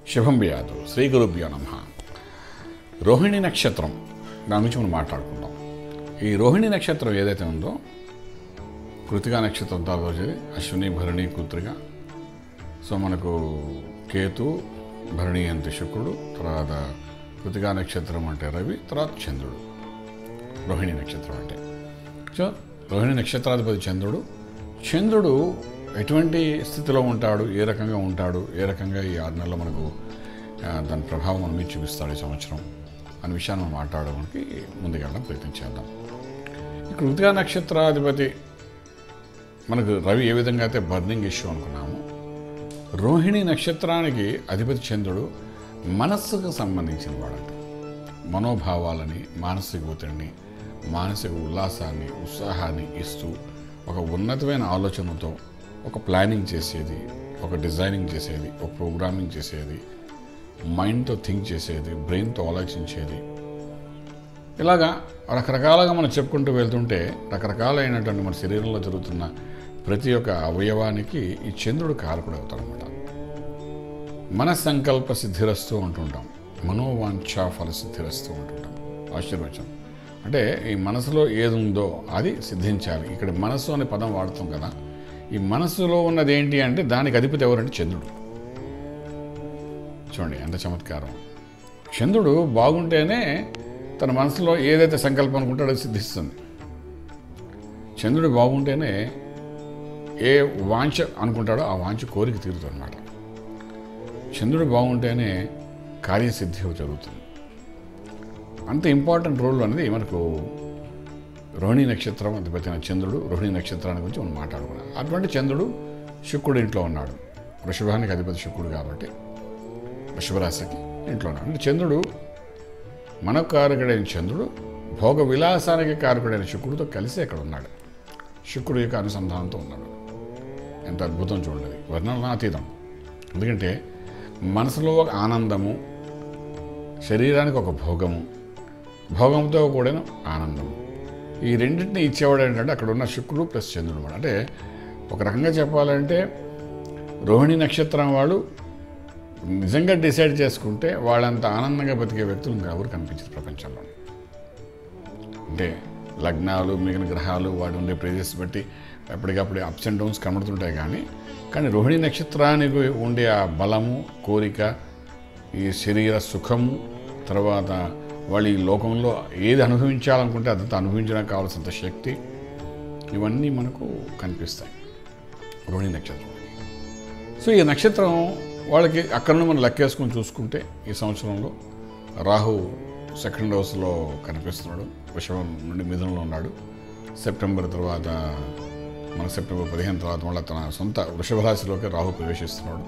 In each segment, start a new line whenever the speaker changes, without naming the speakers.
శుభం బియాదు శ్రీ గురుభ్యో నమ రోహిణి నక్షత్రం దాని గురించి మనం మాట్లాడుకుందాం ఈ రోహిణి నక్షత్రం ఏదైతే ఉందో కృతికా నక్షత్రం తర్వాత వచ్చేది అశ్విని భరణి కృత్రిక సో మనకు కేతు భరణి అంటే శుక్రుడు తర్వాత కృతికా నక్షత్రం అంటే రవి తర్వాత చంద్రుడు రోహిణి నక్షత్రం అంటే సో రోహిణి నక్షత్రాధిపతి చంద్రుడు చంద్రుడు ఎటువంటి స్థితిలో ఉంటాడు ఏ రకంగా ఉంటాడు ఏ రకంగా ఈ ఆరు నెలలు మనకు ఆ, దాని ప్రభావం మన మీద చూపిస్తాడు ఈ సంవత్సరం అనే విషయాన్ని మనం మాట్లాడడానికి ముందుకెళ్ళడం ప్రయత్నం చేద్దాం ఈ కృతికా నక్షత్రాధిపతి మనకు రవి ఏ విధంగా అయితే బర్నింగ్ ఇష్యూ అనుకున్నాము రోహిణి నక్షత్రానికి అధిపతి చంద్రుడు మనస్సుకు సంబంధించిన వాడంట మనోభావాలని మానసిక ఒత్తిడిని మానసిక ఉల్లాసాన్ని ఉత్సాహాన్ని ఇస్తూ ఒక ఉన్నతమైన ఆలోచనతో ఒక ప్లానింగ్ చేసేది ఒక డిజైనింగ్ చేసేది ఒక ప్రోగ్రామింగ్ చేసేది మైండ్తో థింక్ చేసేది బ్రెయిన్తో ఆలోచించేది ఇలాగా రకరకాలుగా మనం చెప్పుకుంటూ వెళ్తుంటే రకరకాలైనటువంటి మన శరీరంలో జరుగుతున్న ప్రతి ఒక్క అవయవానికి ఈ చంద్రుడు కారకుడు అవుతాడనమాట మన సంకల్ప సిద్ధిరస్తూ ఉంటుంటాం మనోవాంఛ ఫల సిద్ధిరస్తూ ఉంటుంటాం ఆశీర్వచనం అంటే ఈ మనసులో ఏది ఉందో అది సిద్ధించాలి ఇక్కడ మనస్సు అనే పదం వాడుతాం కదా ఈ మనస్సులో ఉన్నది ఏంటి అంటే దానికి అధిపతి ఎవరంటే చంద్రుడు చూడండి ఎంత చమత్కారం చంద్రుడు బాగుంటేనే తన మనసులో ఏదైతే సంకల్పం అనుకుంటాడో అది సిద్ధిస్తుంది చంద్రుడు బాగుంటేనే ఏ వాంఛ అనుకుంటాడో ఆ వాంఛ కోరిక తీరుతుంది అనమాట చంద్రుడు బాగుంటేనే కార్యసిద్ధి జరుగుతుంది అంత ఇంపార్టెంట్ రోల్ అనేది మనకు రోహిణి నక్షత్రం అధిపతిన చంద్రుడు రోహిణి నక్షత్రాన్ని గురించి మనం మాట్లాడుకున్నాం అటువంటి చంద్రుడు శుక్రుడు ఇంట్లో ఉన్నాడు వృషభానికి అధిపతి శుక్రుడు కాబట్టి వృషభరాశికి ఇంట్లో ఉన్నాడు అంటే చంద్రుడు మన కారకుడైన చంద్రుడు భోగ విలాసానికి కారకుడైన శుక్రుడితో కలిసి అక్కడ ఉన్నాడు శుక్రుడు యొక్క అనుసంధానంతో ఉన్నాడు ఎంత అద్భుతం చూడండి వర్ణనాతీతం ఎందుకంటే మనసులో ఒక ఆనందము శరీరానికి ఒక భోగము భోగంతో కూడిన ఆనందము ఈ రెండింటిని ఇచ్చేవాడు ఏంటంటే అక్కడ ఉన్న శుక్రుడు ప్లస్ చంద్రుడు కూడా అంటే ఒక రకంగా చెప్పాలంటే రోహిణి నక్షత్రం వాళ్ళు నిజంగా డిసైడ్ చేసుకుంటే వాళ్ళంత ఆనందంగా బతికే వ్యక్తులు ఇంకా ఎవరు కనిపించరు ప్రపంచంలో అంటే లగ్నాలు మిగిలిన గ్రహాలు వాడు ఉండే ప్లేసెస్ బట్టి ఎప్పటికప్పుడు అప్స్ అండ్ డౌన్స్ కనబడుతుంటాయి కానీ కానీ రోహిణి నక్షత్రానికి ఉండే ఆ బలము కోరిక ఈ శరీర సుఖము తర్వాత వాళ్ళు ఈ లోకంలో ఏది అనుభవించాలనుకుంటే అదంతా అనుభవించడానికి కావాల్సినంత శక్తి ఇవన్నీ మనకు కనిపిస్తాయి రోహిణి నక్షత్రం సో ఈ నక్షత్రం వాళ్ళకి అక్కడ నుండి మనం లెక్కేసుకొని చూసుకుంటే ఈ సంవత్సరంలో రాహు సెకండ్ హౌస్లో కనిపిస్తున్నాడు వృషభం నుండి మిథునంలో ఉన్నాడు సెప్టెంబర్ తర్వాత మన సెప్టెంబర్ పదిహేను తర్వాత మళ్ళీ తన సొంత వృషభ రాశిలోకి రాహు ప్రవేశిస్తున్నాడు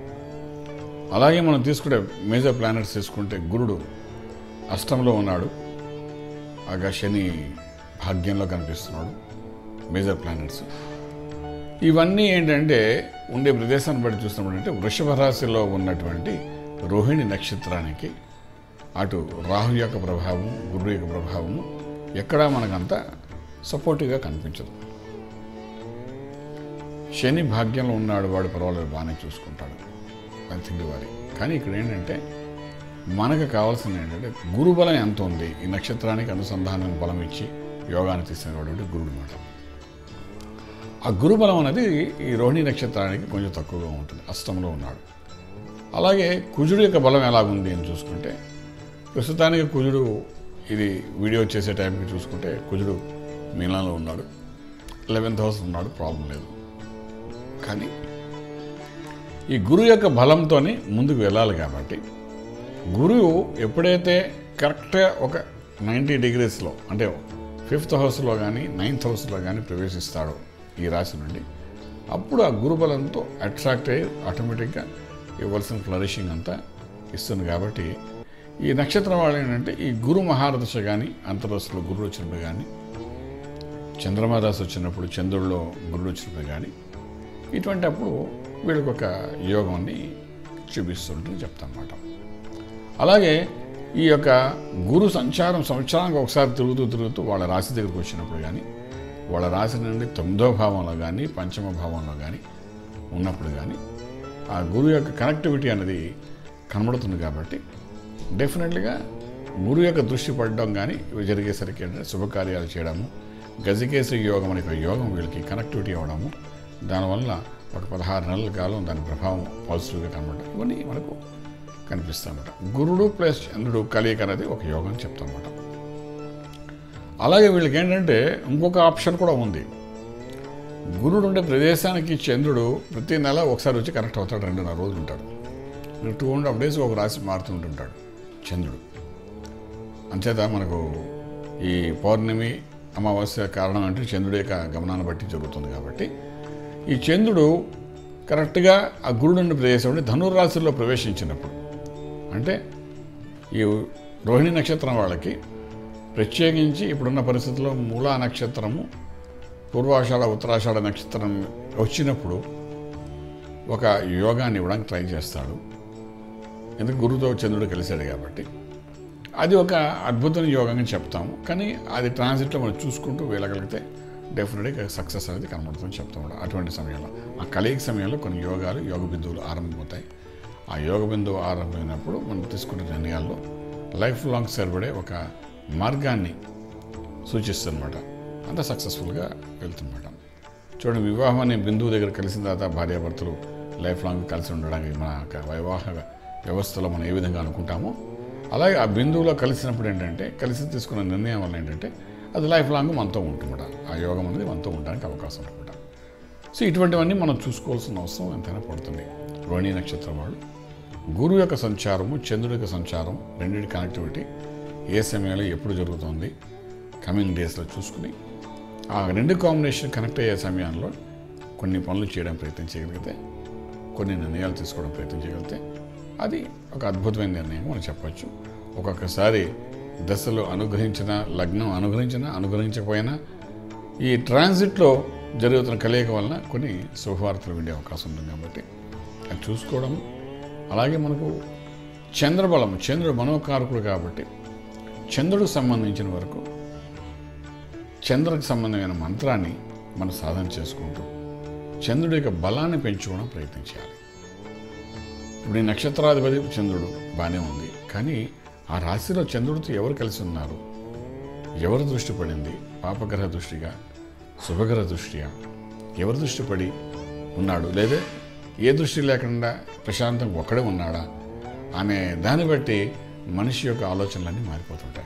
అలాగే మనం తీసుకుంటే మేజర్ ప్లానెట్స్ తీసుకుంటే గురుడు అష్టంలో ఉన్నాడు ఆగా శని భాగ్యంలో కనిపిస్తున్నాడు మేజర్ ప్లానెట్స్ ఇవన్నీ ఏంటంటే ఉండే ప్రదేశాన్ని బట్టి చూసినప్పుడు అంటే వృషభ రాశిలో ఉన్నటువంటి రోహిణి నక్షత్రానికి అటు రాహు యొక్క ప్రభావం గురువు యొక్క ప్రభావము ఎక్కడా మనకంత సపోర్టివ్గా కనిపించదు శని భాగ్యంలో ఉన్నాడు వాడు పర్వాలేదు బాగానే చూసుకుంటాడు అది తిండి వారి కానీ ఇక్కడ ఏంటంటే మనకు కావాల్సింది ఏంటంటే గురుబలం ఎంత ఉంది ఈ నక్షత్రానికి అనుసంధానం బలం ఇచ్చి యోగాన్ని తీసుకునేవాడు గురుడు మాట ఆ గురుబలం అనేది ఈ రోహిణి నక్షత్రానికి కొంచెం తక్కువగా ఉంటుంది అష్టంలో ఉన్నాడు అలాగే కుజుడు యొక్క బలం ఎలాగుంది అని చూసుకుంటే ప్రస్తుతానికి కుజుడు ఇది వీడియో చేసే టైంకి చూసుకుంటే కుజుడు మీనంలో ఉన్నాడు లెవెన్త్ హౌస్ ఉన్నాడు ప్రాబ్లం లేదు కానీ ఈ గురువు యొక్క బలంతోనే ముందుకు వెళ్ళాలి కాబట్టి గురువు ఎప్పుడైతే కరెక్ట్గా ఒక నైంటీ డిగ్రీస్లో అంటే ఫిఫ్త్ హౌస్లో కానీ నైన్త్ హౌస్లో కానీ ప్రవేశిస్తాడో ఈ రాశి నుండి అప్పుడు ఆ గురుబలంతో అట్రాక్ట్ అయ్యి ఆటోమేటిక్గా ఇవ్వాల్సిన ఫ్లరిషింగ్ అంతా ఇస్తుంది కాబట్టి ఈ నక్షత్రం వాళ్ళు ఏంటంటే ఈ గురు మహారదశ కానీ అంతరదశలో గురుడు వచ్చినప్పుడు కానీ చంద్రమాదాస్ వచ్చినప్పుడు చంద్రుడిలో గురుడు వచ్చినప్పుడు కానీ ఇటువంటి అప్పుడు వీళ్ళకి ఒక యోగాన్ని చూపిస్తుంటుంది చెప్తానమాట అలాగే ఈ యొక్క గురు సంచారం సంవత్సరానికి ఒకసారి తిరుగుతూ తిరుగుతూ వాళ్ళ రాశి దగ్గరికి వచ్చినప్పుడు కానీ వాళ్ళ రాశి నుండి తొమ్మిదో భావంలో కానీ పంచమ భావంలో కానీ ఉన్నప్పుడు కానీ ఆ గురువు యొక్క కనెక్టివిటీ అనేది కనబడుతుంది కాబట్టి డెఫినెట్లీగా గురువు యొక్క దృష్టి పడడం కానీ ఇవి జరిగేసరికి ఏంటంటే శుభకార్యాలు చేయడము గజకేసరి యోగం అనే ఒక యోగం వీళ్ళకి కనెక్టివిటీ అవ్వడము దానివల్ల ఒక పదహారు నెలల కాలం దాని ప్రభావం పాజిటివ్గా కనబడడం ఇవన్నీ మనకు కనిపిస్తామన్నమాట గురుడు ప్లస్ చంద్రుడు కలియక అనేది ఒక యోగం చెప్తామన్నమాట అలాగే వీళ్ళకి ఏంటంటే ఇంకొక ఆప్షన్ కూడా ఉంది గురుడు ఉండే ప్రదేశానికి చంద్రుడు ప్రతి నెల ఒకసారి వచ్చి కనెక్ట్ అవుతాడు రెండున్నర రోజులు ఉంటాడు టూ అండ్ హాఫ్ డేస్ ఒక రాశి మారుతుంటుంటాడు చంద్రుడు అంచేత మనకు ఈ పౌర్ణమి అమావాస్య కారణం అంటే చంద్రుడి యొక్క గమనాన్ని బట్టి జరుగుతుంది కాబట్టి ఈ చంద్రుడు కరెక్ట్గా ఆ గురుడు ఉండే ప్రదేశం అంటే ధనుర్రాశిలో ప్రవేశించినప్పుడు అంటే ఈ రోహిణి నక్షత్రం వాళ్ళకి ప్రత్యేకించి ఇప్పుడున్న పరిస్థితుల్లో మూలా నక్షత్రము పూర్వాషాఢ ఉత్తరాషాఢ నక్షత్రం వచ్చినప్పుడు ఒక యోగాన్ని ఇవ్వడానికి ట్రై చేస్తాడు ఎందుకు గురువుతో చంద్రుడు కలిశాడు కాబట్టి అది ఒక అద్భుతమైన యోగంగా చెప్తాము కానీ అది ట్రాన్సిట్లో మనం చూసుకుంటూ వెళ్ళగలిగితే డెఫినెట్గా సక్సెస్ అనేది కనబడుతుందని చెప్తాము అటువంటి సమయంలో ఆ కలియక సమయంలో కొన్ని యోగాలు యోగ బిందువులు ఆరంభమవుతాయి ఆ యోగ బిందువు ఆరంభమైనప్పుడు మనం తీసుకునే నిర్ణయాల్లో లైఫ్ లాంగ్ సరిపడే ఒక మార్గాన్ని సూచిస్తుందన్నమాట అంత సక్సెస్ఫుల్గా వెళ్తుందన్నమాట చూడండి వివాహం అనే బిందువు దగ్గర కలిసిన తర్వాత భార్యాభర్తలు లైఫ్ లాంగ్ కలిసి ఉండడానికి మన యొక్క వైవాహ వ్యవస్థలో మనం ఏ విధంగా అనుకుంటామో అలాగే ఆ బిందువులో కలిసినప్పుడు ఏంటంటే కలిసి తీసుకున్న నిర్ణయం వల్ల ఏంటంటే అది లైఫ్ లాంగ్ మనతో ఉంటుందన్నమాట ఆ యోగం అనేది మనతో ఉండడానికి అవకాశం ఉంటుందన్నమాట సో ఇటువంటివన్నీ మనం చూసుకోవాల్సిన అవసరం ఎంతైనా పడుతుంది రోహిణి నక్షత్రం వాళ్ళు గురువు యొక్క సంచారము చంద్రుడి యొక్క సంచారం రెండింటి కనెక్టివిటీ ఏ సమయంలో ఎప్పుడు జరుగుతుంది కమింగ్ డేస్లో చూసుకుని ఆ రెండు కాంబినేషన్ కనెక్ట్ అయ్యే సమయంలో కొన్ని పనులు చేయడం ప్రయత్నం చేయగలిగితే కొన్ని నిర్ణయాలు తీసుకోవడం ప్రయత్నం చేయగలిగితే అది ఒక అద్భుతమైన నిర్ణయం మనం చెప్పచ్చు ఒక్కొక్కసారి దశలు అనుగ్రహించిన లగ్నం అనుగ్రహించిన అనుగ్రహించకపోయినా ఈ ట్రాన్సిట్లో జరుగుతున్న కలయిక వలన కొన్ని శుభవార్తలు వినే అవకాశం ఉంది కాబట్టి అది చూసుకోవడం అలాగే మనకు చంద్రబలం చంద్రుడు మనోకారకుడు కాబట్టి చంద్రుడికి సంబంధించిన వరకు చంద్రుడికి సంబంధమైన మంత్రాన్ని మనం సాధన చేసుకుంటూ చంద్రుడి యొక్క బలాన్ని పెంచుకోవడం ప్రయత్నం చేయాలి ఇప్పుడు ఈ నక్షత్రాధిపతి చంద్రుడు బాగానే ఉంది కానీ ఆ రాశిలో చంద్రుడితో ఎవరు కలిసి ఉన్నారు ఎవరు దృష్టి పడింది పాపగ్రహ దృష్టిగా శుభగ్రహ దృష్టిగా ఎవరు దృష్టి పడి ఉన్నాడు లేదా ఏ దృష్టి లేకుండా ప్రశాంతంగా ఒక్కడే ఉన్నాడా అనే దాన్ని బట్టి మనిషి యొక్క ఆలోచనలన్నీ మారిపోతుంటాయి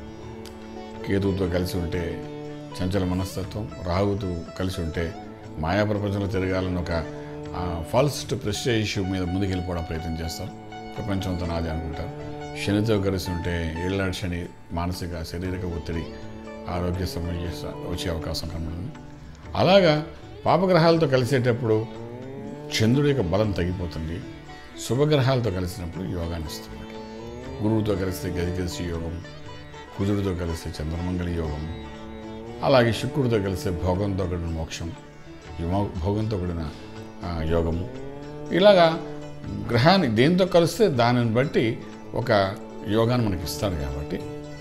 కేతువుతో కలిసి ఉంటే చంచల మనస్తత్వం రాహుతో కలిసి ఉంటే మాయా ప్రపంచంలో తిరగాలని ఒక ఫాల్స్ టు ప్రెస్టేజ్ ఇష్యూ మీద ముందుకెళ్ళిపోవడం ప్రయత్నం చేస్తారు ప్రపంచంతో నాది అనుకుంటారు శనితో కలిసి ఉంటే ఏళ్ళాడు శని మానసిక శారీరక ఒత్తిడి ఆరోగ్య సమస్య వచ్చే అవకాశం కనబడింది అలాగా పాపగ్రహాలతో కలిసేటప్పుడు చంద్రుడి యొక్క బలం తగ్గిపోతుంది శుభగ్రహాలతో కలిసినప్పుడు యోగాన్ని ఇస్తుంది గురువుతో కలిస్తే గదిగలిసి యోగం కుజుడితో కలిస్తే చంద్రమంగళి యోగం అలాగే శుక్రుడితో కలిస్తే భోగంతో కూడిన మోక్షం ఈ మో- భోగంతో కూడిన ఆ, యోగము ఇలాగా గ్రహాన్ని దేంతో కలిస్తే దానిని బట్టి ఒక యోగాన్ని మనకి ఇస్తాడు కాబట్టి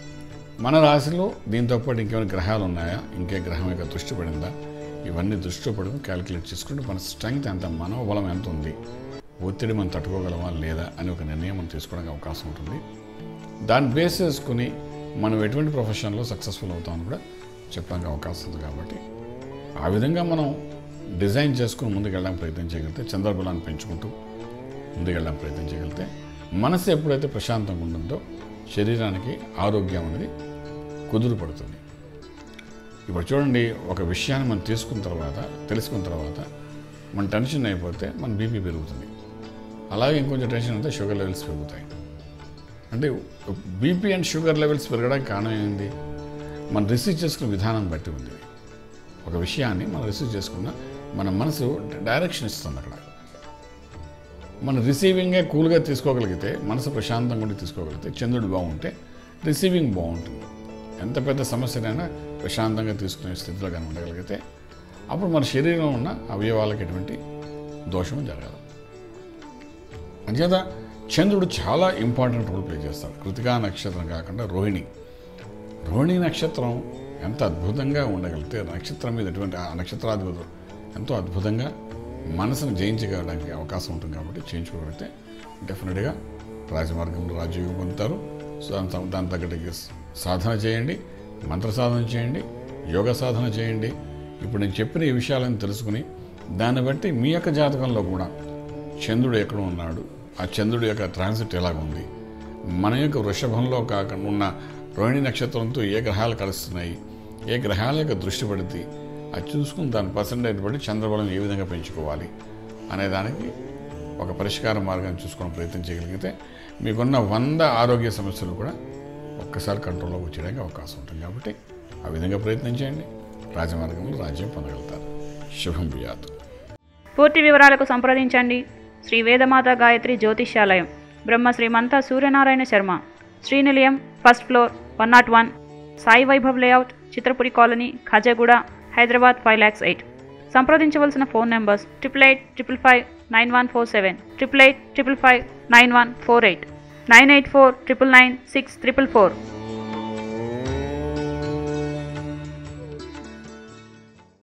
మన రాశిలో దీంతో పాటు ఇంకేమైనా గ్రహాలు ఉన్నాయా ఇంకే గ్రహం యొక్క దృష్టి పడిందా ఇవన్నీ దృష్టిలో పడుకుని క్యాలిక్యులేట్ చేసుకుంటే మన స్ట్రెంగ్త్ ఎంత మనోబలం ఎంత ఉంది ఒత్తిడి మనం తట్టుకోగలమా లేదా అని ఒక నిర్ణయం మనం తీసుకోవడానికి అవకాశం ఉంటుంది దాన్ని బేస్ చేసుకుని మనం ఎటువంటి ప్రొఫెషన్లో సక్సెస్ఫుల్ అవుతామని కూడా చెప్పడానికి అవకాశం ఉంది కాబట్టి ఆ విధంగా మనం డిజైన్ చేసుకుని ముందుకు వెళ్ళడానికి ప్రయత్నం చేయగలిగితే చంద్రబలాన్ని పెంచుకుంటూ ముందుకు వెళ్ళడానికి ప్రయత్నం చేయగలిగితే మనసు ఎప్పుడైతే ప్రశాంతంగా ఉంటుందో శరీరానికి ఆరోగ్యం అనేది కుదురు పడుతుంది ఇప్పుడు చూడండి ఒక విషయాన్ని మనం తీసుకున్న తర్వాత తెలుసుకున్న తర్వాత మన టెన్షన్ అయిపోతే మన బీపీ పెరుగుతుంది అలాగే ఇంకొంచెం టెన్షన్ అయితే షుగర్ లెవెల్స్ పెరుగుతాయి అంటే బీపీ అండ్ షుగర్ లెవెల్స్ పెరగడానికి కారణం ఏంది మనం రిసీవ్ చేసుకునే విధానం బట్టి ఉంది ఒక విషయాన్ని మనం రిసీవ్ చేసుకున్న మన మనసు డైరెక్షన్ ఇస్తుంది అక్కడ మన రిసీవింగే కూల్గా తీసుకోగలిగితే మనసు ప్రశాంతంగా ఉండి తీసుకోగలిగితే చంద్రుడు బాగుంటే రిసీవింగ్ బాగుంటుంది ఎంత పెద్ద సమస్యనైనా ప్రశాంతంగా తీసుకునే స్థితిలో కానీ ఉండగలిగితే అప్పుడు మన శరీరంలో ఉన్న అవయవాలకు ఎటువంటి దోషం జరగదు అంచేత చంద్రుడు చాలా ఇంపార్టెంట్ రోల్ ప్లే చేస్తాడు కృతికా నక్షత్రం కాకుండా రోహిణి రోహిణి నక్షత్రం ఎంత అద్భుతంగా ఉండగలిగితే నక్షత్రం మీద ఎటువంటి ఆ నక్షత్రాధిపతులు ఎంతో అద్భుతంగా మనసును జయించగలడానికి అవకాశం ఉంటుంది కాబట్టి చేయించుకోగలిగితే డెఫినెట్గా రాజమార్గంలో రాజయోగం పొందుతారు సో దాని దాని తగ్గట్టుగా సాధన చేయండి మంత్ర సాధన చేయండి యోగ సాధన చేయండి ఇప్పుడు నేను చెప్పిన ఈ విషయాలను తెలుసుకుని దాన్ని బట్టి మీ యొక్క జాతకంలో కూడా చంద్రుడు ఎక్కడ ఉన్నాడు ఆ చంద్రుడి యొక్క ట్రాన్సిట్ ఎలాగుంది మన యొక్క వృషభంలో కాకుండా ఉన్న రోహిణి నక్షత్రంతో ఏ గ్రహాలు కలుస్తున్నాయి ఏ గ్రహాల యొక్క దృష్టి పడితే అది చూసుకుని దాని పర్సంటేజ్ బట్టి చంద్రబలం ఏ విధంగా పెంచుకోవాలి అనే దానికి ఒక పరిష్కార మార్గాన్ని చూసుకునే ప్రయత్నం చేయగలిగితే మీకున్న వంద ఆరోగ్య సమస్యలు కూడా ఒక్కసారి కంట్రోల్లోకి వచ్చేయడానికి అవకాశం ఉంటుంది కాబట్టి ఆ విధంగా ప్రయత్నం చేయండి రాజమార్గంలో రాజ్యం పొందగలుగుతారు శుభం బియాత్
పూర్తి వివరాలకు సంప్రదించండి Shri Vedamata Gayatri Jyotishyalayam Brahma Srimantha Suryanarayana Sharma Srinilayam first floor one naught one Sai Vaibhav layout Chitrapuri colony Khajaguda Hyderabad five lakhs eight సంప్రదించవలసిన phone numbers triple eight triple five nine one four seven triple eight triple five nine one four eight nine eight four triple nine six triple four